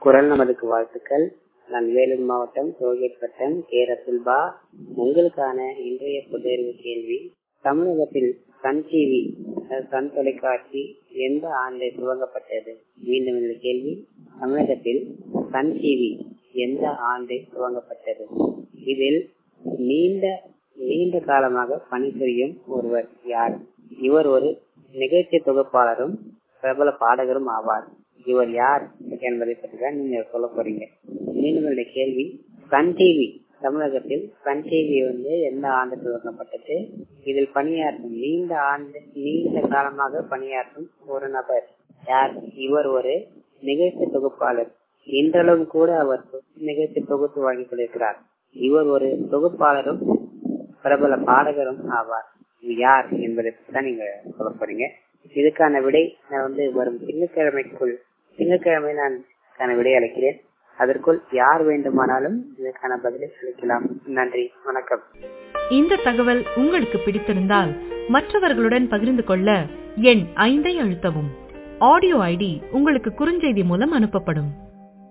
குரல் நமதுக்கு வாழ்த்துக்கள் நான் வேலூர் மாவட்டம் டோல்கேட் வட்டம் கே ரசுல்பா உங்களுக்கான இன்றைய புதேர்வு கேள்வி தமிழகத்தில் சன் டிவி சன் தொலைக்காட்சி எந்த ஆண்டு துவங்கப்பட்டது மீண்டும் இந்த கேள்வி தமிழகத்தில் சன் டிவி எந்த ஆண்டு துவங்கப்பட்டது இதில் நீண்ட நீண்ட காலமாக பணிபுரியும் ஒருவர் யார் இவர் ஒரு நிகழ்ச்சி தொகுப்பாளரும் பிரபல பாடகரும் ஆவார் இவர் யார் என்பதை பற்றி தான் நீங்க சொல்ல போறீங்க மீண்டும் இந்த கேள்வி சன் டிவி தமிழகத்தில் சன் டிவி வந்து எந்த ஆண்டு துவங்கப்பட்டது இதில் பணியாற்றும் நீண்ட ஆண்டு நீண்ட காலமாக பணியாற்றும் ஒரு நபர் யார் இவர் ஒரு நிகழ்ச்சி தொகுப்பாளர் இன்றளவும் கூட அவர் நிகழ்ச்சி தொகுத்து வழங்கிக் கொண்டிருக்கிறார் இவர் ஒரு தொகுப்பாளரும் பிரபல பாடகரும் ஆவார் யார் என்பதை பற்றி தான் நீங்க சொல்ல போறீங்க இதுக்கான விடை நான் வந்து வரும் திங்கட்கிழமைக்குள் திங்கட்கிழமை நான் விடை அளிக்கிறேன் அதற்குள் யார் வேண்டுமானாலும் இதற்கான பதிலை அளிக்கலாம் நன்றி வணக்கம் இந்த தகவல் உங்களுக்கு பிடித்திருந்தால் மற்றவர்களுடன் பகிர்ந்து கொள்ள எண் ஐந்தை அழுத்தவும் ஆடியோ ஐடி உங்களுக்கு குறுஞ்செய்தி மூலம் அனுப்பப்படும்